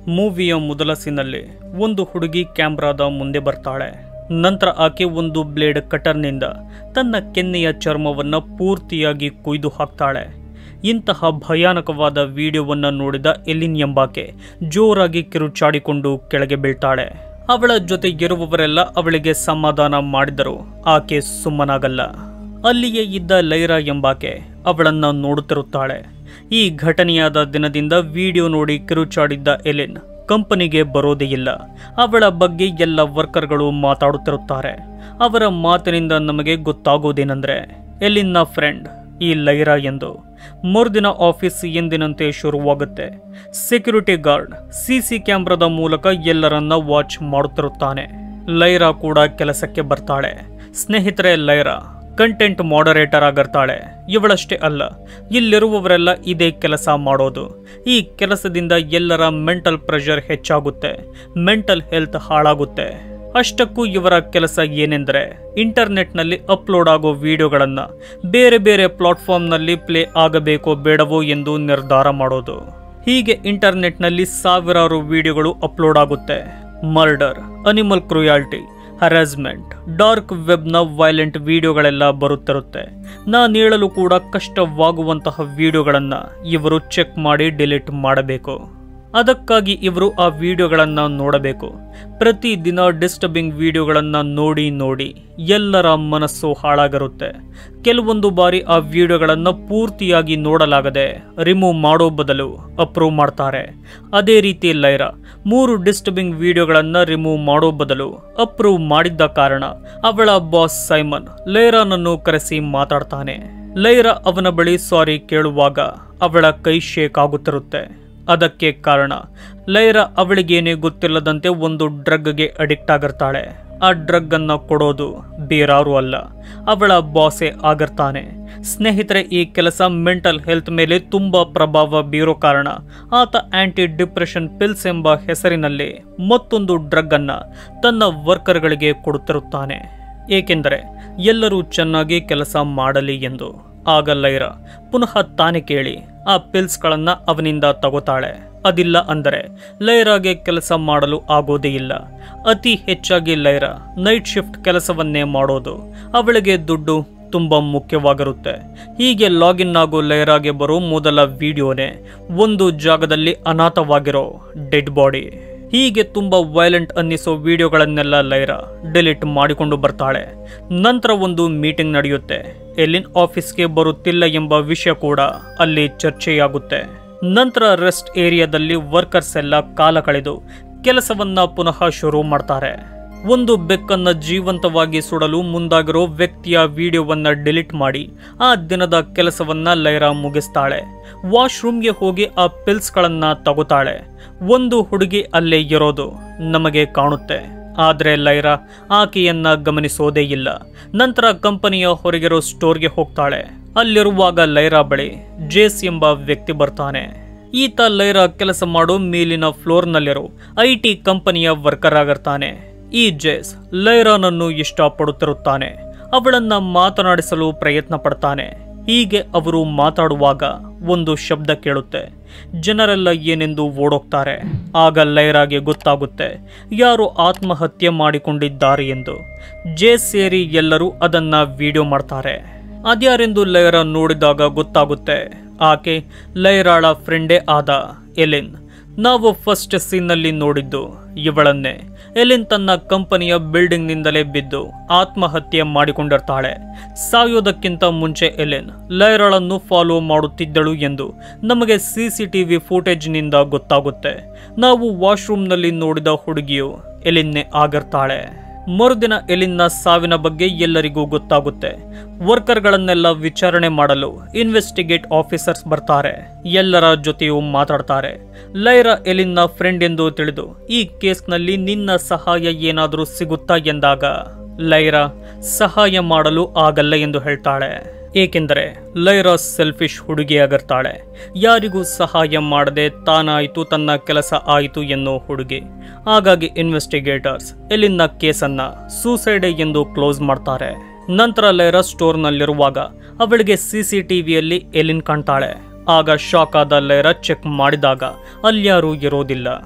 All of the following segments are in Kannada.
ಮೂವಿಯ ಮೊದಲ ಸೀನಲ್ಲಿ ಒಂದು ಹುಡುಗಿ ಕ್ಯಾಮ್ರಾದ ಮುಂದೆ ಬರ್ತಾಳೆ ನಂತರ ಆಕೆ ಒಂದು ಬ್ಲೇಡ್ ಕಟರ್ನಿಂದ ತನ್ನ ಕೆನ್ನೆಯ ಚರ್ಮವನ್ನ ಪೂರ್ತಿಯಾಗಿ ಕೊಯ್ದು ಹಾಕ್ತಾಳೆ ಇಂತಹ ಭಯಾನಕವಾದ ವಿಡಿಯೋವನ್ನ ನೋಡಿದ ಎಲಿನ್ ಎಂಬಾಕೆ ಜೋರಾಗಿ ಕಿರುಚಾಡಿಕೊಂಡು ಕೆಳಗೆ ಬೀಳ್ತಾಳೆ ಅವಳ ಜೊತೆ ಇರುವವರೆಲ್ಲ ಅವಳಿಗೆ ಸಮಾಧಾನ ಮಾಡಿದರೂ ಆಕೆ ಸುಮ್ಮನಾಗಲ್ಲ ಅಲ್ಲಿಯೇ ಇದ್ದ ಲೈರಾ ಎಂಬಾಕೆ ಅವಳನ್ನ ನೋಡುತ್ತಿರುತ್ತಾಳೆ ಈ ಘಟನೆಯಾದ ದಿನದಿಂದ ವಿಡಿಯೋ ನೋಡಿ ಕಿರುಚಾಡಿದ್ದ ಎಲಿನ್ ಕಂಪನಿಗೆ ಬರೋದೇ ಇಲ್ಲ ಅವಳ ಬಗ್ಗೆ ಎಲ್ಲ ವರ್ಕರ್ಗಳು ಮಾತಾಡುತ್ತಿರುತ್ತಾರೆ ಅವರ ಮಾತಿನಿಂದ ನಮಗೆ ಗೊತ್ತಾಗೋದೇನೆಂದ್ರೆ ಎಲಿನ್ನ ಫ್ರೆಂಡ್ ಈ ಲೈರಾ ಎಂದು ಮರುದಿನ ಆಫೀಸ್ ಎಂದಿನಂತೆ ಶುರುವಾಗುತ್ತೆ ಸೆಕ್ಯೂರಿಟಿ ಗಾರ್ಡ್ ಸಿಸಿ ಕ್ಯಾಮ್ರಾದ ಮೂಲಕ ಎಲ್ಲರನ್ನ ವಾಚ್ ಮಾಡುತ್ತಿರುತ್ತಾನೆ ಲೈರಾ ಕೂಡ ಕೆಲಸಕ್ಕೆ ಬರ್ತಾಳೆ ಸ್ನೇಹಿತರೆ ಲೈರಾ ಕಂಟೆಂಟ್ ಮಾಡರೇಟರ್ ಆಗಿರ್ತಾಳೆ ಇವಳಷ್ಟೇ ಅಲ್ಲ ಇಲ್ಲಿರುವವರೆಲ್ಲ ಇದೇ ಕೆಲಸ ಮಾಡೋದು ಈ ಕೆಲಸದಿಂದ ಎಲ್ಲರ ಮೆಂಟಲ್ ಪ್ರೆಷರ್ ಹೆಚ್ಚಾಗುತ್ತೆ ಮೆಂಟಲ್ ಹೆಲ್ತ್ ಹಾಳಾಗುತ್ತೆ ಅಷ್ಟಕ್ಕೂ ಇವರ ಕೆಲಸ ಏನೆಂದರೆ ಇಂಟರ್ನೆಟ್ನಲ್ಲಿ ಅಪ್ಲೋಡ್ ಆಗೋ ವಿಡಿಯೋಗಳನ್ನು ಬೇರೆ ಬೇರೆ ಪ್ಲಾಟ್ಫಾರ್ಮ್ನಲ್ಲಿ ಪ್ಲೇ ಆಗಬೇಕೋ ಬೇಡವೋ ಎಂದು ನಿರ್ಧಾರ ಮಾಡೋದು ಹೀಗೆ ಇಂಟರ್ನೆಟ್ನಲ್ಲಿ ಸಾವಿರಾರು ವಿಡಿಯೋಗಳು ಅಪ್ಲೋಡ್ ಆಗುತ್ತೆ murder animal cruelty harassment dark ವೆಬ್ನ ವೈಲೆಂಟ್ ವಿಡಿಯೋಗಳೆಲ್ಲ ಬರುತ್ತಿರುತ್ತೆ ನಾನು ಹೇಳಲು ಕೂಡ ಕಷ್ಟವಾಗುವಂತಹ ವಿಡಿಯೋಗಳನ್ನು ಇವರು ಚೆಕ್ ಮಾಡಿ ಡಿಲೀಟ್ ಮಾಡಬೇಕು ಅದಕ್ಕಾಗಿ ಇವರು ಆ ವಿಡಿಯೋಗಳನ್ನು ನೋಡಬೇಕು ಪ್ರತಿದಿನ ಡಿಸ್ಟರ್ಬಿಂಗ್ ವಿಡಿಯೋಗಳನ್ನು ನೋಡಿ ನೋಡಿ ಎಲ್ಲರ ಮನಸ್ಸು ಹಾಳಾಗಿರುತ್ತೆ ಕೆಲವೊಂದು ಬಾರಿ ಆ ವಿಡಿಯೋಗಳನ್ನು ಪೂರ್ತಿಯಾಗಿ ನೋಡಲಾಗದೆ ರಿಮೂವ್ ಮಾಡೋ ಬದಲು ಅಪ್ರೂವ್ ಮಾಡ್ತಾರೆ ಅದೇ ರೀತಿ ಲೈರಾ ಮೂರು ಡಿಸ್ಟರ್ಬಿಂಗ್ ವಿಡಿಯೋಗಳನ್ನು ರಿಮೂವ್ ಮಾಡೋ ಬದಲು ಅಪ್ರೂವ್ ಮಾಡಿದ್ದ ಕಾರಣ ಅವಳ ಬಾಸ್ ಸೈಮನ್ ಲೈರಾನನ್ನು ಕರೆಸಿ ಮಾತಾಡ್ತಾನೆ ಲೈರಾ ಅವನ ಬಳಿ ಸಾರಿ ಕೇಳುವಾಗ ಅವಳ ಕೈ ಶೇಕ್ ಆಗುತ್ತಿರುತ್ತೆ ಅದಕ್ಕೆ ಕಾರಣ ಲೈರಾ ಅವಳಿಗೇನೆ ಗೊತ್ತಿಲ್ಲದಂತೆ ಒಂದು ಡ್ರಗ್ಗೆ ಅಡಿಕ್ಟ್ ಆಗಿರ್ತಾಳೆ ಆ ಡ್ರಗ್ ಅನ್ನ ಕೊಡೋದು ಬೇರಾರು ಅಲ್ಲ ಅವಳ ಬಾಸೆ ಆಗಿರ್ತಾನೆ ಸ್ನೇಹಿತರೆ ಈ ಕೆಲಸ ಮೆಂಟಲ್ ಹೆಲ್ತ್ ಮೇಲೆ ತುಂಬಾ ಪ್ರಭಾವ ಬೀರೋ ಕಾರಣ ಆತ ಆಂಟಿ ಡಿಪ್ರೆಷನ್ ಪಿಲ್ಸ್ ಎಂಬ ಹೆಸರಿನಲ್ಲಿ ಮತ್ತೊಂದು ಡ್ರಗ್ ಅನ್ನ ತನ್ನ ವರ್ಕರ್ಗಳಿಗೆ ಕೊಡುತ್ತಿರುತ್ತಾನೆ ಏಕೆಂದರೆ ಎಲ್ಲರೂ ಚೆನ್ನಾಗಿ ಕೆಲಸ ಮಾಡಲಿ ಎಂದು ಆಗ ಲೈರಾ ಪುನಃ ತಾನೇ ಕೇಳಿ ಆ ಪಿಲ್ಸ್ಗಳನ್ನು ಅವನಿಂದ ತಗೋತಾಳೆ ಅದಿಲ್ಲ ಅಂದರೆ ಲೈರಾಗೆ ಕೆಲಸ ಮಾಡಲು ಆಗೋದೇ ಇಲ್ಲ ಅತಿ ಹೆಚ್ಚಾಗಿ ಲೈರಾ ನೈಟ್ ಶಿಫ್ಟ್ ಕೆಲಸವನ್ನೇ ಮಾಡೋದು ಅವಳಿಗೆ ದುಡ್ಡು ತುಂಬ ಮುಖ್ಯವಾಗಿರುತ್ತೆ ಹೀಗೆ ಲಾಗಿನ್ ಆಗೋ ಲೈರಾಗೆ ಬರೋ ಮೊದಲ ವಿಡಿಯೋನೇ ಒಂದು ಜಾಗದಲ್ಲಿ ಅನಾಥವಾಗಿರೋ ಡೆಡ್ ಬಾಡಿ ಹೀಗೆ ತುಂಬ ವೈಲೆಂಟ್ ಅನ್ನಿಸೋ ವಿಡಿಯೋಗಳನ್ನೆಲ್ಲ ಲೈರಾ ಡಿಲೀಟ್ ಮಾಡಿಕೊಂಡು ಬರ್ತಾಳೆ ನಂತರ ಒಂದು ಮೀಟಿಂಗ್ ನಡೆಯುತ್ತೆ ಎಲ್ಲಿನ್ ಆಫೀಸ್ಗೆ ಬರುತ್ತಿಲ್ಲ ಎಂಬ ವಿಷಯ ಕೂಡ ಅಲ್ಲಿ ಚರ್ಚೆಯಾಗುತ್ತೆ ನಂತರ ರೆಸ್ಟ್ ಏರಿಯಾದಲ್ಲಿ ವರ್ಕರ್ಸ್ ಎಲ್ಲ ಕಾಲ ಕಳೆದು ಕೆಲಸವನ್ನ ಪುನಃ ಶುರು ಮಾಡ್ತಾರೆ ಒಂದು ಬೆಕ್ಕನ್ನ ಜೀವಂತವಾಗಿ ಸುಡಲು ಮುಂದಾಗಿರೋ ವ್ಯಕ್ತಿಯ ವಿಡಿಯೋವನ್ನ ಡಿಲೀಟ್ ಮಾಡಿ ಆ ದಿನದ ಕೆಲಸವನ್ನ ಲೈರಾ ಮುಗಿಸ್ತಾಳೆ ವಾಶ್ರೂಮ್ಗೆ ಹೋಗಿ ಆ ಪಿಲ್ಸ್ಗಳನ್ನ ತಗೋತಾಳೆ ಒಂದು ಹುಡುಗಿ ಅಲ್ಲೇ ಇರೋದು ನಮಗೆ ಕಾಣುತ್ತೆ ಆದರೆ ಲೈರಾ ಆಕೆಯನ್ನ ಗಮನಿಸೋದೇ ಇಲ್ಲ ನಂತರ ಕಂಪನಿಯ ಹೊರಗಿರೋ ಸ್ಟೋರ್ಗೆ ಹೋಗ್ತಾಳೆ ಅಲ್ಲಿರುವಾಗ ಲೈರಾ ಬಳಿ ಜೇಸ್ ಎಂಬ ವ್ಯಕ್ತಿ ಬರ್ತಾನೆ ಈತ ಲೈರಾ ಕೆಲಸ ಮಾಡೋ ಮೇಲಿನ ಫ್ಲೋರ್ನಲ್ಲಿರೋ ಐ ಟಿ ಕಂಪನಿಯ ವರ್ಕರ್ ಆಗಿರ್ತಾನೆ ಈ ಜೇಸ್ ಲೈರಾನನ್ನು ಇಷ್ಟಪಡುತ್ತಿರುತ್ತಾನೆ ಅವಳನ್ನ ಮಾತನಾಡಿಸಲು ಪ್ರಯತ್ನ ಪಡ್ತಾನೆ ಹೀಗೆ ಅವರು ಮಾತಾಡುವಾಗ ಒಂದು ಶಬ್ದ ಕೇಳುತ್ತೆ ಜನರೆಲ್ಲ ಏನೆಂದು ಓಡೋಗ್ತಾರೆ ಆಗ ಲೈರಾಗೆ ಗೊತ್ತಾಗುತ್ತೆ ಯಾರು ಆತ್ಮಹತ್ಯೆ ಮಾಡಿಕೊಂಡಿದ್ದಾರೆ ಎಂದು ಜೇ ಸೇರಿ ಎಲ್ಲರೂ ಅದನ್ನ ವಿಡಿಯೋ ಮಾಡ್ತಾರೆ ಅದ್ಯಾರೆಂದು ಲೈರಾ ನೋಡಿದಾಗ ಗೊತ್ತಾಗುತ್ತೆ ಆಕೆ ಲೈರಾಳ ಫ್ರೆಂಡೇ ಆದ ಎಲಿನ್ ನಾವು ಫಸ್ಟ್ ಸೀನ್ನಲ್ಲಿ ನೋಡಿದ್ದು ಇವಳನ್ನೇ ಎಲಿನ್ ತನ್ನ ಕಂಪನಿಯ ಬಿಲ್ಡಿಂಗ್ನಿಂದಲೇ ಬಿದ್ದು ಆತ್ಮಹತ್ಯೆ ಮಾಡಿಕೊಂಡಿರ್ತಾಳೆ ಸಾಯೋದಕ್ಕಿಂತ ಮುಂಚೆ ಎಲೆನ್ ಲೈರಾಳನ್ನು ಫಾಲೋ ಮಾಡುತ್ತಿದ್ದಳು ಎಂದು ನಮಗೆ ಸಿಸಿಟಿವಿ ಫುಟೇಜ್ನಿಂದ ಗೊತ್ತಾಗುತ್ತೆ ನಾವು ವಾಶ್ರೂಮ್ನಲ್ಲಿ ನೋಡಿದ ಹುಡುಗಿಯು ಎಲಿನ್ನೇ ಆಗಿರ್ತಾಳೆ ಮರುದಿನ ಎಲಿನ್ನ ಸಾವಿನ ಬಗ್ಗೆ ಎಲ್ಲರಿಗೂ ಗೊತ್ತಾಗುತ್ತೆ ವರ್ಕರ್ಗಳನ್ನೆಲ್ಲ ವಿಚಾರಣೆ ಮಾಡಲು ಇನ್ವೆಸ್ಟಿಗೇಟ್ ಆಫೀಸರ್ಸ್ ಬರ್ತಾರೆ ಎಲ್ಲರ ಜೊತೆಯೂ ಮಾತಾಡ್ತಾರೆ ಲೈರಾ ಎಲಿನ್ನ ಫ್ರೆಂಡ್ ಎಂದು ತಿಳಿದು ಈ ಕೇಸ್ನಲ್ಲಿ ನಿನ್ನ ಸಹಾಯ ಏನಾದರೂ ಸಿಗುತ್ತಾ ಎಂದಾಗ ಲೈರಾ ಸಹಾಯ ಮಾಡಲು ಆಗಲ್ಲ ಎಂದು ಹೇಳ್ತಾಳೆ ಏಕೆಂದರೆ ಲೈರಾ ಸೆಲ್ಫಿಶ್ ಹುಡುಗಿಯಾಗಿರ್ತಾಳೆ ಯಾರಿಗೂ ಸಹಾಯ ಮಾಡದೆ ತಾನಾಯಿತು ತನ್ನ ಕೆಲಸ ಆಯಿತು ಎನ್ನೋ ಹುಡುಗಿ ಹಾಗಾಗಿ ಇನ್ವೆಸ್ಟಿಗೇಟರ್ಸ್ ಎಲ್ಲಿನ ಕೇಸನ್ನ ಸೂಸೈಡ್ ಎಂದು ಕ್ಲೋಸ್ ಮಾಡ್ತಾರೆ ನಂತರ ಲೈರಾ ಸ್ಟೋರ್ನಲ್ಲಿರುವಾಗ ಅವಳಿಗೆ ಸಿಸಿಟಿವಿಯಲ್ಲಿ ಎಲಿನ್ ಕಾಣ್ತಾಳೆ ಆಗ ಶಾಕ್ ಆದ ಲೈರಾ ಚೆಕ್ ಮಾಡಿದಾಗ ಅಲ್ಯಾರೂ ಇರೋದಿಲ್ಲ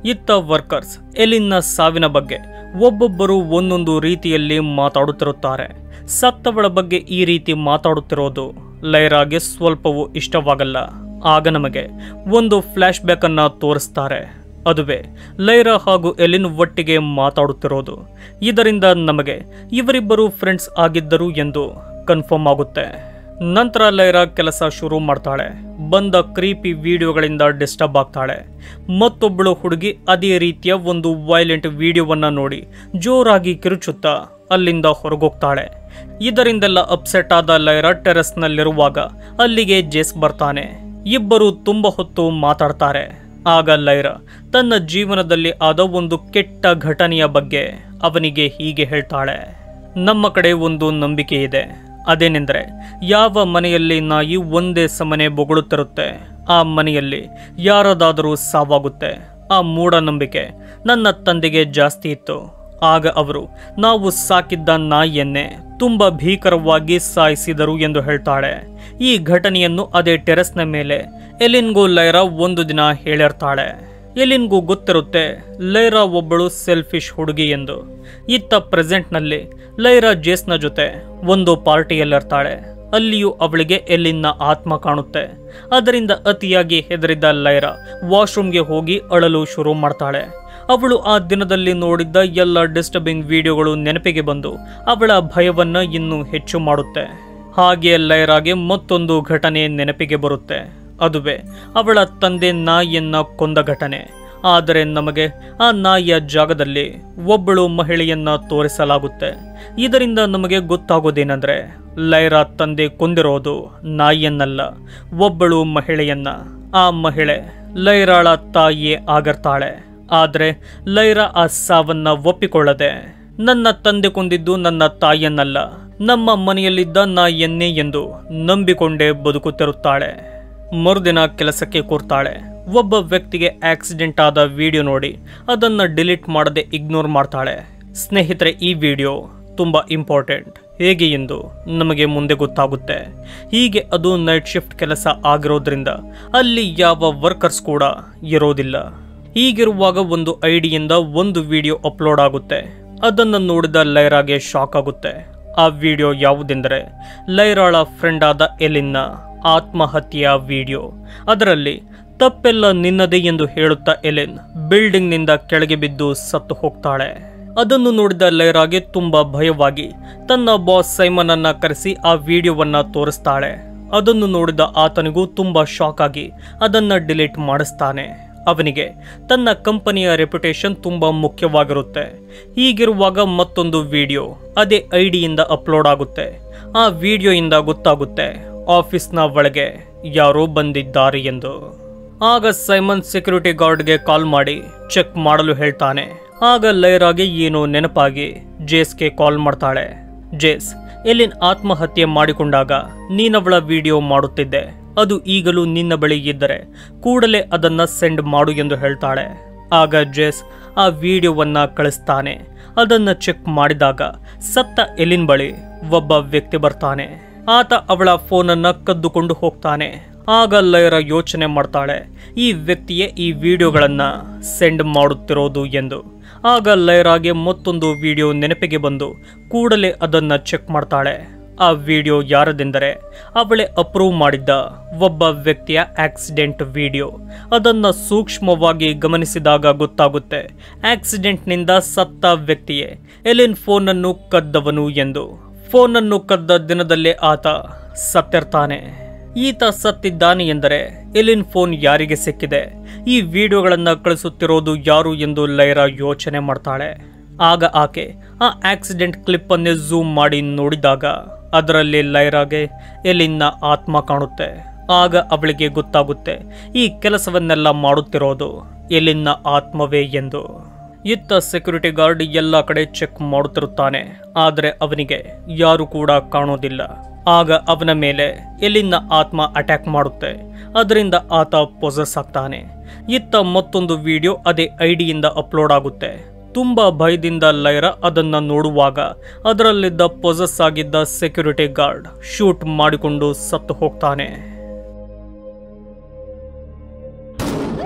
ಇತ್ತ ವರ್ಕರ್ಸ್ ಎಲಿನ್ನ ಸಾವಿನ ಬಗ್ಗೆ ಒಬ್ಬೊಬ್ಬರು ಒಂದೊಂದು ರೀತಿಯಲ್ಲಿ ಮಾತಾಡುತ್ತಿರುತ್ತಾರೆ ಸತ್ತವಳ ಬಗ್ಗೆ ಈ ರೀತಿ ಮಾತಾಡುತ್ತಿರೋದು ಲೈರಾಗೆ ಸ್ವಲ್ಪವೂ ಇಷ್ಟವಾಗಲ್ಲ ಆಗ ನಮಗೆ ಒಂದು ಫ್ಲ್ಯಾಶ್ ಬ್ಯಾಕ್ ಅನ್ನ ತೋರಿಸ್ತಾರೆ ಅದುವೇ ಲೈರಾ ಹಾಗೂ ಎಲಿನ್ ಒಟ್ಟಿಗೆ ಮಾತಾಡುತ್ತಿರೋದು ಇದರಿಂದ ನಮಗೆ ಇವರಿಬ್ಬರು ಫ್ರೆಂಡ್ಸ್ ಆಗಿದ್ದರು ಎಂದು ಕನ್ಫರ್ಮ್ ಆಗುತ್ತೆ ನಂತರ ಲೈರಾ ಕೆಲಸ ಶುರು ಮಾಡ್ತಾಳೆ ಬಂದ ಕ್ರೀಪಿ ವಿಡಿಯೋಗಳಿಂದ ಡಿಸ್ಟರ್ಬ್ ಆಗ್ತಾಳೆ ಮತ್ತೊಬ್ಬಳು ಹುಡುಗಿ ಅದೇ ರೀತಿಯ ಒಂದು ವೈಲೆಂಟ್ ವಿಡಿಯೋವನ್ನ ನೋಡಿ ಜೋರಾಗಿ ಕಿರುಚುತ್ತಾ ಅಲ್ಲಿಂದ ಹೊರಗೋಗ್ತಾಳೆ ಇದರಿಂದೆಲ್ಲ ಅಪ್ಸೆಟ್ ಆದ ಲೈರಾ ಟೆರೆಸ್ನಲ್ಲಿರುವಾಗ ಅಲ್ಲಿಗೆ ಜೇಸ್ ಬರ್ತಾನೆ ಇಬ್ಬರು ತುಂಬ ಹೊತ್ತು ಮಾತಾಡ್ತಾರೆ ಆಗ ಲೈರಾ ತನ್ನ ಜೀವನದಲ್ಲಿ ಆದ ಒಂದು ಕೆಟ್ಟ ಘಟನೆಯ ಬಗ್ಗೆ ಅವನಿಗೆ ಹೀಗೆ ಹೇಳ್ತಾಳೆ ನಮ್ಮ ಕಡೆ ಒಂದು ನಂಬಿಕೆ ಇದೆ ಅದೇನೆಂದರೆ ಯಾವ ಮನೆಯಲ್ಲಿ ನಾಯಿ ಒಂದೇ ಸಮನೆ ಬೊಗಳುತ್ತಿರುತ್ತೆ ಆ ಮನೆಯಲ್ಲಿ ಯಾರದಾದರೂ ಸಾವಾಗುತ್ತೆ ಆ ಮೂಢನಂಬಿಕೆ ನನ್ನ ತಂದೆಗೆ ಜಾಸ್ತಿ ಇತ್ತು ಆಗ ಅವರು ನಾವು ಸಾಕಿದ್ದ ನಾಯಿಯನ್ನೇ ತುಂಬ ಭೀಕರವಾಗಿ ಸಾಯಿಸಿದರು ಎಂದು ಹೇಳ್ತಾಳೆ ಈ ಘಟನೆಯನ್ನು ಅದೇ ಟೆರೆಸ್ನ ಮೇಲೆ ಎಲಿನ್ಗೂ ಲೈರಾ ಒಂದು ದಿನ ಹೇಳಿರ್ತಾಳೆ ಎಲಿನ್ಗೂ ಗೊತ್ತಿರುತ್ತೆ ಲೈರಾ ಒಬ್ಬಳು ಸೆಲ್ಫಿಶ್ ಹುಡುಗಿ ಎಂದು ಇತ್ತ ಪ್ರೆಸೆಂಟ್ನಲ್ಲಿ ಲೈರಾ ಜೇಸ್ನ ಜೊತೆ ಒಂದು ಪಾರ್ಟಿಯಲ್ಲಿರ್ತಾಳೆ ಅಲ್ಲಿಯೂ ಅವಳಿಗೆ ಎಲ್ಲಿನ ಆತ್ಮ ಕಾಣುತ್ತೆ ಅದರಿಂದ ಅತಿಯಾಗಿ ಹೆದರಿದ ಲೈರಾ ವಾಶ್ರೂಮ್ಗೆ ಹೋಗಿ ಅಳಲು ಶುರು ಮಾಡ್ತಾಳೆ ಅವಳು ಆ ದಿನದಲ್ಲಿ ನೋಡಿದ್ದ ಎಲ್ಲ ಡಿಸ್ಟರ್ಬಿಂಗ್ ವಿಡಿಯೋಗಳು ನೆನಪಿಗೆ ಬಂದು ಅವಳ ಭಯವನ್ನ ಇನ್ನೂ ಹೆಚ್ಚು ಮಾಡುತ್ತೆ ಹಾಗೆ ಲೈರಾಗೆ ಮತ್ತೊಂದು ಘಟನೆ ನೆನಪಿಗೆ ಬರುತ್ತೆ ಅದುವೇ ಅವಳ ತಂದೆ ನಾಯಿಯನ್ನ ಕೊಂದ ಘಟನೆ ಆದರೆ ನಮಗೆ ಆ ನಾಯಿಯ ಜಾಗದಲ್ಲಿ ಒಬ್ಬಳು ಮಹಿಳೆಯನ್ನ ತೋರಿಸಲಾಗುತ್ತೆ ಇದರಿಂದ ನಮಗೆ ಗೊತ್ತಾಗೋದೇನೆಂದ್ರೆ ಲೈರಾ ತಂದೆ ಕೊಂದಿರೋದು ನಾಯಿಯನ್ನಲ್ಲ ಒಬ್ಬಳು ಮಹಿಳೆಯನ್ನ ಆ ಮಹಿಳೆ ಲೈರಾಳ ತಾಯಿಯೇ ಆಗಿರ್ತಾಳೆ ಆದರೆ ಲೈರಾ ಆ ಸಾವನ್ನ ಒಪ್ಪಿಕೊಳ್ಳದೆ ನನ್ನ ತಂದೆ ಕೊಂದಿದ್ದು ನನ್ನ ತಾಯಿಯನ್ನಲ್ಲ ನಮ್ಮ ಮನೆಯಲ್ಲಿದ್ದ ನಾಯಿಯನ್ನೇ ಎಂದು ನಂಬಿಕೊಂಡೇ ಬದುಕುತ್ತಿರುತ್ತಾಳೆ ಮರುದಿನ ಕೆಲಸಕ್ಕೆ ಕೂರ್ತಾಳೆ ಒಬ್ಬ ವ್ಯಕ್ತಿಗೆ ಆಕ್ಸಿಡೆಂಟ್ ಆದ ವಿಡಿಯೋ ನೋಡಿ ಅದನ್ನ ಡಿಲೀಟ್ ಮಾಡದೆ ಇಗ್ನೋರ್ ಮಾಡ್ತಾಳೆ ಸ್ನೇಹಿತರೆ ಈ ವಿಡಿಯೋ ತುಂಬ ಇಂಪಾರ್ಟೆಂಟ್ ಹೇಗೆ ಎಂದು ನಮಗೆ ಮುಂದೆ ಗೊತ್ತಾಗುತ್ತೆ ಹೀಗೆ ಅದು ನೈಟ್ ಶಿಫ್ಟ್ ಕೆಲಸ ಆಗಿರೋದ್ರಿಂದ ಅಲ್ಲಿ ಯಾವ ವರ್ಕರ್ಸ್ ಕೂಡ ಇರೋದಿಲ್ಲ ಹೀಗಿರುವಾಗ ಒಂದು ಐಡಿಯಿಂದ ಒಂದು ವಿಡಿಯೋ ಅಪ್ಲೋಡ್ ಆಗುತ್ತೆ ಅದನ್ನು ನೋಡಿದ ಲೈರಾಗೆ ಶಾಕ್ ಆಗುತ್ತೆ ಆ ವಿಡಿಯೋ ಯಾವುದೆಂದರೆ ಲೈರಾಳ ಫ್ರೆಂಡ್ ಆದ ಎಲಿನ್ನ ಆತ್ಮಹತ್ಯೆಯ ವಿಡಿಯೋ ಅದರಲ್ಲಿ ತಪ್ಪೆಲ್ಲ ನಿನ್ನದೇ ಎಂದು ಹೇಳುತ್ತಾ ಎಲೆನ್ ಬಿಲ್ಡಿಂಗ್ನಿಂದ ಕೆಳಗೆ ಬಿದ್ದು ಸತ್ತು ಹೋಗ್ತಾಳೆ ಅದನ್ನು ನೋಡಿದ ಲೈರಾಗೆ ತುಂಬಾ ಭಯವಾಗಿ ತನ್ನ ಬಾಸ್ ಸೈಮನ್ ಅನ್ನ ಕರೆಸಿ ಆ ವಿಡಿಯೋವನ್ನ ತೋರಿಸ್ತಾಳೆ ಅದನ್ನು ನೋಡಿದ ಆತನಿಗೂ ತುಂಬಾ ಶಾಕ್ ಆಗಿ ಅದನ್ನ ಡಿಲೀಟ್ ಮಾಡಿಸ್ತಾನೆ ಅವನಿಗೆ ತನ್ನ ಕಂಪನಿಯ ರೆಪ್ಯುಟೇಷನ್ ತುಂಬಾ ಮುಖ್ಯವಾಗಿರುತ್ತೆ ಹೀಗಿರುವಾಗ ಮತ್ತೊಂದು ವಿಡಿಯೋ ಅದೇ ಐಡಿಯಿಂದ ಅಪ್ಲೋಡ್ ಆಗುತ್ತೆ ಆ ವಿಡಿಯೋಯಿಂದ ಗೊತ್ತಾಗುತ್ತೆ ಆಫೀಸ್ನ ಒಳಗೆ ಯಾರೋ ಬಂದಿದ್ದಾರೆ ಎಂದು ಆಗ ಸೈಮನ್ ಸೆಕ್ಯೂರಿಟಿ ಗಾರ್ಡ್ಗೆ ಕಾಲ್ ಮಾಡಿ ಚೆಕ್ ಮಾಡಲು ಹೇಳ್ತಾನೆ ಆಗ ಲೈರಾಗೆ ಏನೋ ನೆನಪಾಗಿ ಜೇಸ್ಗೆ ಕಾಲ್ ಮಾಡ್ತಾಳೆ ಜೇಸ್ ಎಲ್ಲಿನ್ ಆತ್ಮಹತ್ಯೆ ಮಾಡಿಕೊಂಡಾಗ ನೀನವಳ ವಿಡಿಯೋ ಮಾಡುತ್ತಿದ್ದೆ ಅದು ಈಗಲೂ ನಿನ್ನ ಬಳಿ ಇದ್ದರೆ ಕೂಡಲೇ ಅದನ್ನ ಸೆಂಡ್ ಮಾಡು ಎಂದು ಹೇಳ್ತಾಳೆ ಆಗ ಜೇಸ್ ಆ ವಿಡಿಯೋವನ್ನ ಕಳಿಸ್ತಾನೆ ಅದನ್ನ ಚೆಕ್ ಮಾಡಿದಾಗ ಸತ್ತ ಎಲಿನ್ ಬಳಿ ಒಬ್ಬ ವ್ಯಕ್ತಿ ಬರ್ತಾನೆ ಆತ ಅವಳ ಫೋನನ್ನ ಕದ್ದುಕೊಂಡು ಹೋಗ್ತಾನೆ ಆಗ ಲೈರ ಯೋಚನೆ ಮಾಡ್ತಾಳೆ ಈ ವ್ಯಕ್ತಿಯೇ ಈ ವಿಡಿಯೋಗಳನ್ನ ಸೆಂಡ್ ಮಾಡುತ್ತಿರೋದು ಎಂದು ಆಗ ಲೈರಾಗೆ ಮತ್ತೊಂದು ವಿಡಿಯೋ ನೆನಪಿಗೆ ಬಂದು ಕೂಡಲೇ ಅದನ್ನ ಚೆಕ್ ಮಾಡ್ತಾಳೆ ಆ ವಿಡಿಯೋ ಯಾರದೆಂದರೆ ಅವಳೇ ಅಪ್ರೂವ್ ಮಾಡಿದ್ದ ಒಬ್ಬ ವ್ಯಕ್ತಿಯ ಆಕ್ಸಿಡೆಂಟ್ ವಿಡಿಯೋ ಅದನ್ನ ಸೂಕ್ಷ್ಮವಾಗಿ ಗಮನಿಸಿದಾಗ ಗೊತ್ತಾಗುತ್ತೆ ಆಕ್ಸಿಡೆಂಟ್ನಿಂದ ಸತ್ತ ವ್ಯಕ್ತಿಯೇ ಎಲಿನ್ ಫೋನನ್ನು ಕದ್ದವನು ಎಂದು ಫೋನನ್ನು ಕದ್ದ ದಿನದಲ್ಲೇ ಆತ ಸತ್ತಿರ್ತಾನೆ ಈತ ಸತ್ತಿದ್ದಾನೆ ಎಂದರೆ ಎಲಿನ್ ಫೋನ್ ಯಾರಿಗೆ ಸಿಕ್ಕಿದೆ ಈ ವಿಡಿಯೋಗಳನ್ನ ಕಳಿಸುತ್ತಿರೋದು ಯಾರು ಎಂದು ಲೈರಾ ಯೋಚನೆ ಮಾಡ್ತಾಳೆ ಆಗ ಆಕೆ ಆ ಆಕ್ಸಿಡೆಂಟ್ ಕ್ಲಿಪ್ ಅನ್ನೇ ಝೂಮ್ ಮಾಡಿ ನೋಡಿದಾಗ ಅದರಲ್ಲಿ ಲೈರಾಗೆ ಎಲಿನ್ನ ಆತ್ಮ ಕಾಣುತ್ತೆ ಆಗ ಅವಳಿಗೆ ಗೊತ್ತಾಗುತ್ತೆ ಈ ಕೆಲಸವನ್ನೆಲ್ಲ ಮಾಡುತ್ತಿರೋದು ಎಲಿನ್ನ ಆತ್ಮವೇ ಎಂದು ಇತ್ತ ಸೆಕ್ಯೂರಿಟಿ ಗಾರ್ಡ್ ಎಲ್ಲ ಕಡೆ ಚೆಕ್ ಮಾಡುತ್ತಿರುತ್ತಾನೆ ಆದರೆ ಅವನಿಗೆ ಯಾರು ಕೂಡ ಕಾಣೋದಿಲ್ಲ ಆಗ ಅವನ ಮೇಲೆ ಎಲ್ಲಿನ ಆತ್ಮ ಅಟ್ಯಾಕ್ ಮಾಡುತ್ತೆ ಅದರಿಂದ ಆತ ಪೊಸೆಸ್ ಆಗ್ತಾನೆ ಇತ್ತ ಮತ್ತೊಂದು ವಿಡಿಯೋ ಅದೇ ಐಡಿಯಿಂದ ಅಪ್ಲೋಡ್ ಆಗುತ್ತೆ ತುಂಬಾ ಭಯದಿಂದ ಲೈರಾ ಅದನ್ನ ನೋಡುವಾಗ ಅದರಲ್ಲಿದ್ದ ಪೊಸೆಸ್ ಆಗಿದ್ದ ಸೆಕ್ಯೂರಿಟಿ ಗಾರ್ಡ್ ಶೂಟ್ ಮಾಡಿಕೊಂಡು ಸತ್ತು ಹೋಗ್ತಾನೆ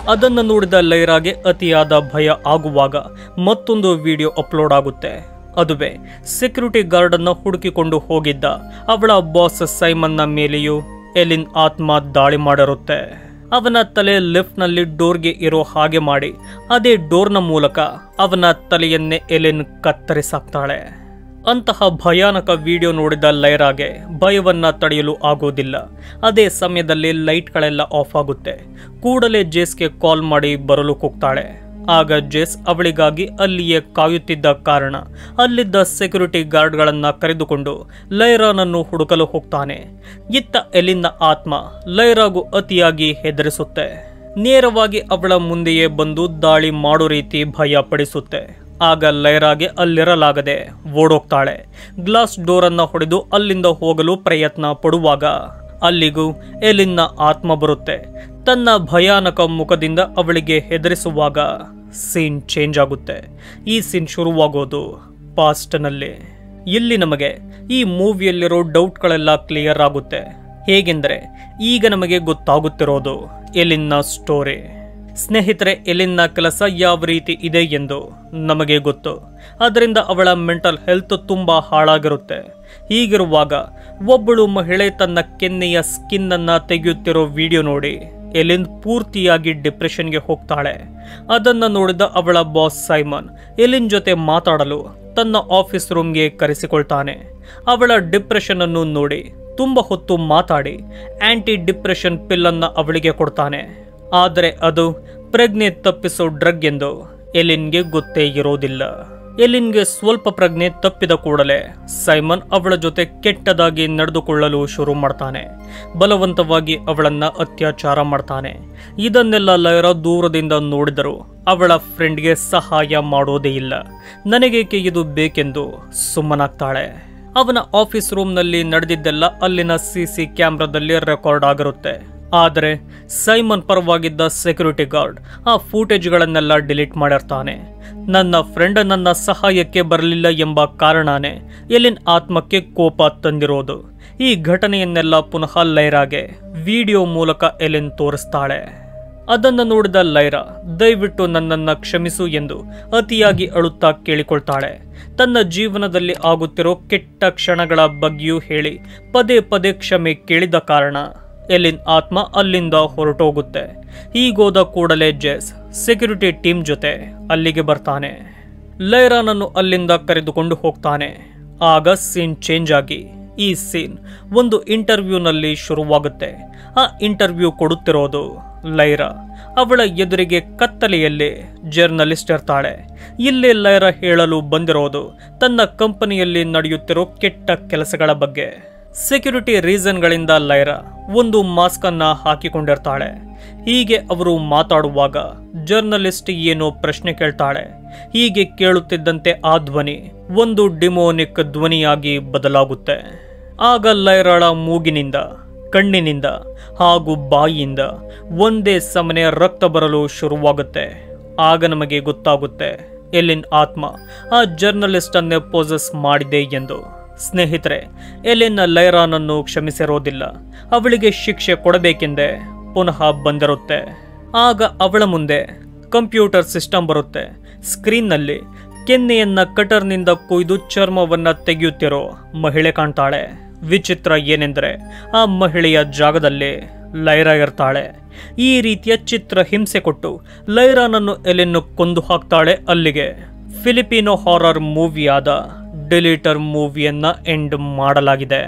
ಅದನ್ನು ನೋಡಿದ ಲೈರಾಗೆ ಅತಿಯಾದ ಭಯ ಆಗುವಾಗ ಮತ್ತೊಂದು ವಿಡಿಯೋ ಅಪ್ಲೋಡ್ ಆಗುತ್ತೆ ಅದುವೇ ಸೆಕ್ಯೂರಿಟಿ ಗಾರ್ಡ್ ಅನ್ನು ಹುಡುಕಿಕೊಂಡು ಹೋಗಿದ್ದ ಅವಳ ಬಾಸ್ ಸೈಮನ್ನ ಮೇಲೆಯೂ ಎಲಿನ್ ಆತ್ಮ ದಾಳಿ ಮಾಡಿರುತ್ತೆ ಅವನ ತಲೆ ಲಿಫ್ಟ್ನಲ್ಲಿ ಡೋರ್ಗೆ ಇರೋ ಹಾಗೆ ಮಾಡಿ ಅದೇ ಡೋರ್ನ ಮೂಲಕ ಅವನ ತಲೆಯನ್ನೇ ಎಲಿನ್ ಕತ್ತರಿಸಾಕ್ತಾಳೆ ಅಂತಹ ಭಯಾನಕ ವಿಡಿಯೋ ನೋಡಿದ ಲೈರಾಗೆ ಭಯವನ್ನ ತಡೆಯಲು ಆಗೋದಿಲ್ಲ ಅದೇ ಸಮಯದಲ್ಲಿ ಲೈಟ್ಗಳೆಲ್ಲ ಆಫ್ ಆಗುತ್ತೆ ಕೂಡಲೇ ಜೇಸ್ಗೆ ಕಾಲ್ ಮಾಡಿ ಬರಲು ಕೂಗ್ತಾಳೆ ಆಗ ಜೇಸ್ ಅವಳಿಗಾಗಿ ಅಲ್ಲಿಯೇ ಕಾಯುತ್ತಿದ್ದ ಕಾರಣ ಅಲ್ಲಿದ್ದ ಸೆಕ್ಯೂರಿಟಿ ಗಾರ್ಡ್ಗಳನ್ನ ಕರೆದುಕೊಂಡು ಲೈರಾನನ್ನು ಹುಡುಕಲು ಹೋಗ್ತಾನೆ ಇತ್ತ ಎಲಿನ್ನ ಆತ್ಮ ಲೈರಾಗೂ ಅತಿಯಾಗಿ ಹೆದರಿಸುತ್ತೆ ನೇರವಾಗಿ ಅವಳ ಮುಂದೆಯೇ ಬಂದು ದಾಳಿ ಮಾಡೋ ರೀತಿ ಭಯ ಪಡಿಸುತ್ತೆ ಆಗ ಲೈರಾಗೆ ಅಲ್ಲಿರಲಾಗದೆ ಓಡೋಗ್ತಾಳೆ ಗ್ಲಾಸ್ ಡೋರನ್ನ ಹೊಡೆದು ಅಲ್ಲಿಂದ ಹೋಗಲು ಪ್ರಯತ್ನ ಪಡುವಾಗ ಅಲ್ಲಿಗೂ ಎಲಿನ್ನ ಆತ್ಮ ಬರುತ್ತೆ ತನ್ನ ಭಯಾನಕ ಮುಖದಿಂದ ಅವಳಿಗೆ ಹೆದರಿಸುವಾಗ ಸೀನ್ ಚೇಂಜ್ ಆಗುತ್ತೆ ಈ ಸೀನ್ ಶುರುವಾಗೋದು ಪಾಸ್ಟ್ನಲ್ಲಿ ಇಲ್ಲಿ ನಮಗೆ ಈ ಮೂವಿಯಲ್ಲಿರೋ ಡೌಟ್ಗಳೆಲ್ಲ ಕ್ಲಿಯರ್ ಆಗುತ್ತೆ ಹೇಗೆಂದರೆ ಈಗ ನಮಗೆ ಗೊತ್ತಾಗುತ್ತಿರೋದು ಎಲಿನ್ನ ಸ್ಟೋರಿ ಸ್ನೇಹಿತರೆ ಎಲಿನ್ನ ಕೆಲಸ ಯಾವ ರೀತಿ ಇದೆ ಎಂದು ನಮಗೆ ಗೊತ್ತು ಅದರಿಂದ ಅವಳ ಮೆಂಟಲ್ ಹೆಲ್ತ್ ತುಂಬ ಹಾಳಾಗಿರುತ್ತೆ ಹೀಗಿರುವಾಗ ಒಬ್ಬಳು ಮಹಿಳೆ ತನ್ನ ಕೆನ್ನೆಯ ಸ್ಕಿನ್ ಅನ್ನ ತೆಗೆಯುತ್ತಿರೋ ವಿಡಿಯೋ ನೋಡಿ ಎಲಿನ್ ಪೂರ್ತಿಯಾಗಿ ಡಿಪ್ರೆಷನ್ಗೆ ಹೋಗ್ತಾಳೆ ಅದನ್ನ ನೋಡಿದ ಅವಳ ಬಾಸ್ ಸೈಮನ್ ಎಲಿನ್ ಜೊತೆ ಮಾತಾಡಲು ತನ್ನ ಆಫೀಸ್ ರೂಮ್ಗೆ ಕರೆಸಿಕೊಳ್ತಾನೆ ಅವಳ ಡಿಪ್ರೆಷನ್ ಅನ್ನು ನೋಡಿ ತುಂಬ ಹೊತ್ತು ಮಾತಾಡಿ ಆಂಟಿ ಡಿಪ್ರೆಷನ್ ಪಿಲ್ ಅನ್ನ ಅವಳಿಗೆ ಕೊಡ್ತಾನೆ ಆದರೆ ಅದು ಪ್ರಜ್ಞೆ ತಪ್ಪಿಸೋ ಡ್ರಗ್ ಎಂದು ಎಲಿನ್ಗೆ ಗೊತ್ತೇ ಇರೋದಿಲ್ಲ ಎಲಿನ್ಗೆ ಸ್ವಲ್ಪ ಪ್ರಜ್ಞೆ ತಪ್ಪಿದ ಕೂಡಲೇ ಸೈಮನ್ ಅವಳ ಜೊತೆ ಕೆಟ್ಟದಾಗಿ ನಡೆದುಕೊಳ್ಳಲು ಶುರು ಮಾಡ್ತಾನೆ ಬಲವಂತವಾಗಿ ಅವಳನ್ನ ಅತ್ಯಾಚಾರ ಮಾಡ್ತಾನೆ ಇದನ್ನೆಲ್ಲ ಲೈರಾ ದೂರದಿಂದ ನೋಡಿದರು ಅವಳ ಫ್ರೆಂಡ್ಗೆ ಸಹಾಯ ಮಾಡೋದೇ ಇಲ್ಲ ನನಗೇಕೆ ಇದು ಬೇಕೆಂದು ಸುಮ್ಮನಾಗ್ತಾಳೆ ಅವನ ಆಫೀಸ್ ರೂಮ್ನಲ್ಲಿ ನಡೆದಿದ್ದೆಲ್ಲ ಅಲ್ಲಿನ ಸಿಸಿ ಕ್ಯಾಮ್ರಾದಲ್ಲಿ ರೆಕಾರ್ಡ್ ಆಗಿರುತ್ತೆ ಆದರೆ ಸೈಮನ್ ಪರವಾಗಿದ್ದ ಸೆಕ್ಯೂರಿಟಿ ಗಾರ್ಡ್ ಆ ಫೂಟೇಜ್ಗಳನ್ನೆಲ್ಲ ಡಿಲೀಟ್ ಮಾಡಿರ್ತಾನೆ ನನ್ನ ಫ್ರೆಂಡ್ ನನ್ನ ಸಹಾಯಕ್ಕೆ ಬರಲಿಲ್ಲ ಎಂಬ ಕಾರಣನೇ ಎಲಿನ್ ಆತ್ಮಕ್ಕೆ ಕೋಪ ತಂದಿರೋದು ಈ ಘಟನೆಯನ್ನೆಲ್ಲ ಪುನಃ ಲೈರಾಗೆ ವಿಡಿಯೋ ಮೂಲಕ ಎಲಿನ್ ತೋರಿಸ್ತಾಳೆ ಅದನ್ನು ನೋಡಿದ ಲೈರಾ ದಯವಿಟ್ಟು ನನ್ನನ್ನ ಕ್ಷಮಿಸು ಎಂದು ಅತಿಯಾಗಿ ಅಳುತ್ತಾ ಕೇಳಿಕೊಳ್ತಾಳೆ ತನ್ನ ಜೀವನದಲ್ಲಿ ಆಗುತ್ತಿರೋ ಕೆಟ್ಟ ಕ್ಷಣಗಳ ಬಗ್ಗೆಯೂ ಹೇಳಿ ಪದೇ ಪದೇ ಕ್ಷಮೆ ಕೇಳಿದ ಕಾರಣ ಎಲಿನ್ ಆತ್ಮ ಅಲ್ಲಿಂದ ಹೊರಟೋಗುತ್ತೆ ಹೀಗೋದ ಕೂಡಲೇ ಜೆಸ್ ಸೆಕ್ಯೂರಿಟಿ ಟೀಮ್ ಜೊತೆ ಅಲ್ಲಿಗೆ ಬರ್ತಾನೆ ಲೈರಾನನ್ನು ಅಲ್ಲಿಂದ ಕರೆದುಕೊಂಡು ಹೋಗ್ತಾನೆ ಆಗ ಸೀನ್ ಚೇಂಜ್ ಆಗಿ ಈ ಸೀನ್ ಒಂದು ಇಂಟರ್ವ್ಯೂನಲ್ಲಿ ಶುರುವಾಗುತ್ತೆ ಆ ಇಂಟರ್ವ್ಯೂ ಕೊಡುತ್ತಿರೋದು ಲೈರಾ ಅವಳ ಎದುರಿಗೆ ಕತ್ತಲೆಯಲ್ಲಿ ಜರ್ನಲಿಸ್ಟ್ ಇರ್ತಾಳೆ ಇಲ್ಲಿ ಲೈರಾ ಹೇಳಲು ಬಂದಿರೋದು ತನ್ನ ಕಂಪನಿಯಲ್ಲಿ ನಡೆಯುತ್ತಿರೋ ಕೆಟ್ಟ ಕೆಲಸಗಳ ಬಗ್ಗೆ ಸೆಕ್ಯೂರಿಟಿ ರೀಸನ್ಗಳಿಂದ ಲೈರಾ ಒಂದು ಮಾಸ್ಕ್ ಅನ್ನ ಹಾಕಿಕೊಂಡಿರ್ತಾಳೆ ಹೀಗೆ ಅವರು ಮಾತಾಡುವಾಗ ಜರ್ನಲಿಸ್ಟ್ ಏನೋ ಪ್ರಶ್ನೆ ಕೇಳ್ತಾಳೆ ಹೀಗೆ ಕೇಳುತ್ತಿದ್ದಂತೆ ಆ ಧ್ವನಿ ಒಂದು ಡಿಮೋನಿಕ್ ಧ್ವನಿಯಾಗಿ ಬದಲಾಗುತ್ತೆ ಆಗ ಲೈರಾಳ ಮೂಗಿನಿಂದ ಕಣ್ಣಿನಿಂದ ಹಾಗೂ ಬಾಯಿಯಿಂದ ಒಂದೇ ಸಮನೆ ರಕ್ತ ಬರಲು ಶುರುವಾಗುತ್ತೆ ಆಗ ನಮಗೆ ಗೊತ್ತಾಗುತ್ತೆ ಎಲಿನ್ ಆತ್ಮ ಆ ಜರ್ನಲಿಸ್ಟ್ ಅನ್ನೇ ಪೋಸಸ್ ಮಾಡಿದೆ ಎಂದು ಸ್ನೇಹಿತರೆ ಎಲಿನ್ ಲೈರಾನನ್ನು ಕ್ಷಮಿಸಿರೋದಿಲ್ಲ ಅವಳಿಗೆ ಶಿಕ್ಷೆ ಕೊಡಬೇಕೆಂದೇ ಪುನಃ ಬಂದಿರುತ್ತೆ ಆಗ ಅವಳ ಮುಂದೆ ಕಂಪ್ಯೂಟರ್ ಸಿಸ್ಟಮ್ ಬರುತ್ತೆ ಸ್ಕ್ರೀನ್ನಲ್ಲಿ ಕೆನ್ನೆಯನ್ನ ಕಟರ್ನಿಂದ ಕೊಯ್ದು ಚರ್ಮವನ್ನ ತೆಗೆಯುತ್ತಿರೋ ಮಹಿಳೆ ಕಾಣ್ತಾಳೆ ವಿಚಿತ್ರ ಏನೆಂದರೆ ಆ ಮಹಿಳೆಯ ಜಾಗದಲ್ಲಿ ಲೈರಾ ಇರ್ತಾಳೆ ಈ ರೀತಿಯ ಚಿತ್ರ ಹಿಂಸೆ ಕೊಟ್ಟು ಲೈರಾನನ್ನು ಎಲೆನ್ನು ಕೊಂದು ಹಾಕ್ತಾಳೆ ಅಲ್ಲಿಗೆ ಫಿಲಿಪಿನೋ ಹಾರರ್ ಮೂವಿಯಾದ ಡಿಲೀಟರ್ ಮೂವಿಯನ್ನ ಎಂಡ್ ಮಾಡಲಾಗಿದೆ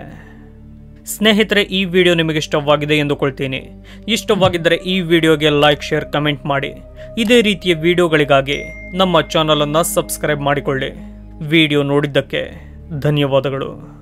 ಸ್ನೇಹಿತರೆ ಈ ವಿಡಿಯೋ ನಿಮಗೆ ಇಷ್ಟವಾಗಿದೆ ಎಂದುಕೊಳ್ತೀನಿ ಇಷ್ಟವಾಗಿದ್ದರೆ ಈ ವಿಡಿಯೋಗೆ ಲೈಕ್ ಶೇರ್ ಕಮೆಂಟ್ ಮಾಡಿ ಇದೇ ರೀತಿಯ ವಿಡಿಯೋಗಳಿಗಾಗಿ ನಮ್ಮ ಚಾನಲನ್ನು ಸಬ್ಸ್ಕ್ರೈಬ್ ಮಾಡಿಕೊಳ್ಳಿ ವಿಡಿಯೋ ನೋಡಿದ್ದಕ್ಕೆ ಧನ್ಯವಾದಗಳು